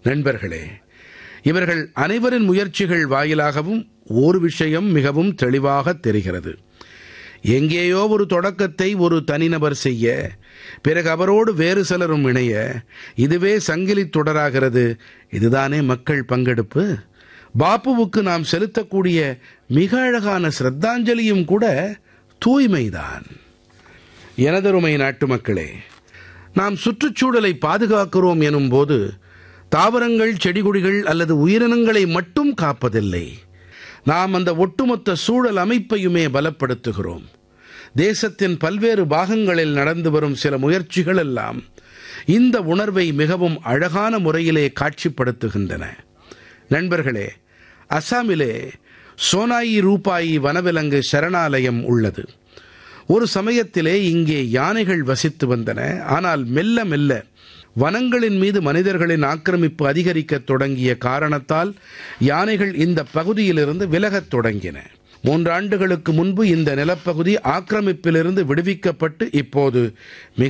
நண்பர்களே இவர்கள் அனைவரின் முயற்சிகள் வாயிலாகவும் ஒரு விஷயம் மிகவும் தெளிவாக தெரிகிறது எங்கேயோ ஒரு தொடக்கத்தை ஒரு தனிநபர் செய்ய பிறகு அவரோடு வேறு சிலரும் இணைய இதுவே சங்கிலித் தொடராகிறது இதுதானே மக்கள் பங்கெடுப்பு பாப்புவுக்கு நாம் செலுத்தக்கூடிய மிக அழகான சிரத்தாஞ்சலியும் கூட தூய்மைதான் எனதருமை நாட்டு மக்களே நாம் சுற்றுச்சூழலை பாதுகாக்கிறோம் எனும் போது தாவரங்கள் செடிகொடிகள் அல்லது உயிரினங்களை மட்டும் காப்பதில்லை நாம் அந்த ஒட்டுமொத்த சூழல் அமைப்பையுமே பலப்படுத்துகிறோம் தேசத்தின் பல்வேறு பாகங்களில் நடந்து வரும் சில முயற்சிகள் எல்லாம் இந்த உணர்வை மிகவும் அழகான முறையிலே காட்சிப்படுத்துகின்றன நண்பர்களே அசாமிலே சோனாயி ரூபாயி வனவிலங்கு சரணாலயம் உள்ளது ஒரு சமயத்திலே இங்கே யானைகள் வசித்து வந்தன ஆனால் மெல்ல மெல்ல வனங்களின் மீது மனிதர்களின் ஆக்கிரமிப்பு அதிகரிக்கத் தொடங்கிய காரணத்தால் யானைகள் இந்த பகுதியிலிருந்து விலகத் தொடங்கின மூன்றாண்டுகளுக்கு முன்பு இந்த நிலப்பகுதி ஆக்கிரமிப்பிலிருந்து விடுவிக்கப்பட்டு இப்போது மிக